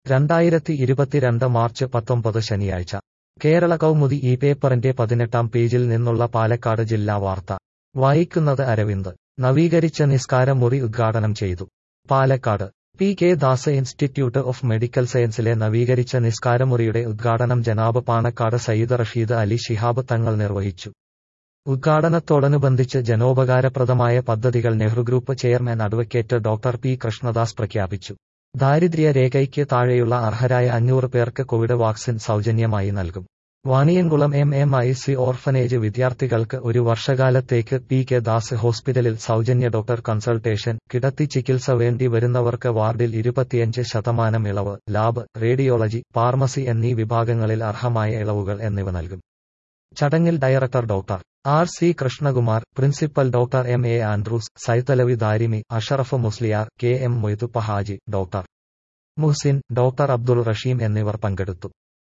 രണ്ടായിരത്തി ഇരുപത്തിരണ്ട് മാർച്ച് പത്തൊമ്പത് ശനിയാഴ്ച കേരള കൗമുദി ഈ പേപ്പറിന്റെ പതിനെട്ടാം പേജിൽ നിന്നുള്ള പാലക്കാട് ജില്ലാ വാർത്ത വായിക്കുന്നത് അരവിന്ദ് നവീകരിച്ച നിസ്കാര മുറി ഉദ്ഘാടനം ചെയ്തു Palakkad P K Das institute of medical സയൻസിലെ നവീകരിച്ച നിസ്കാരമുറിയുടെ ഉദ്ഘാടനം ജനാബ് പാണക്കാട് സയ്യിദ് റഷീദ് അലി ശിഹാബ് തങ്ങൾ നിർവഹിച്ചു ഉദ്ഘാടനത്തോടനുബന്ധിച്ച് ജനോപകാരപ്രദമായ പദ്ധതികൾ Nehru group chairman advocate doctor P Krishnadas പ്രഖ്യാപിച്ചു ദാരിദ്ര്യ രേഖയ്ക്ക് താഴെയുള്ള അർഹരായ അഞ്ഞൂറ് പേർക്ക് കോവിഡ് വാക്സിൻ സൗജന്യമായി നൽകും Vaniyamkulam M M I C orphanage വിദ്യാർത്ഥികൾക്ക് ഒരു വർഷകാലത്തേക്ക് പി കെ ദാസ് ഹോസ്പിറ്റലിൽ സൗജന്യ ഡോക്ടർ കൺസൾട്ടേഷൻ കിടത്തി ചികിത്സ വേണ്ടി വരുന്നവർക്ക് വാർഡിൽ ഇരുപത്തിയഞ്ച് ശതമാനം ഇളവ് ലാബ് റേഡിയോളജി ഫാർമസി എന്നീ വിഭാഗങ്ങളിൽ അർഹമായ ഇളവുകൾ എന്നിവ നൽകും ചടങ്ങിൽ director doctor R C Krishnakumar principal doctor M A Andrews Saithalavi Darimi Ashraf Musliyar K M Moithuppa Haji doctor Muhsin doctor Abdul Rasheem എന്നിവർ പങ്കെടുത്തു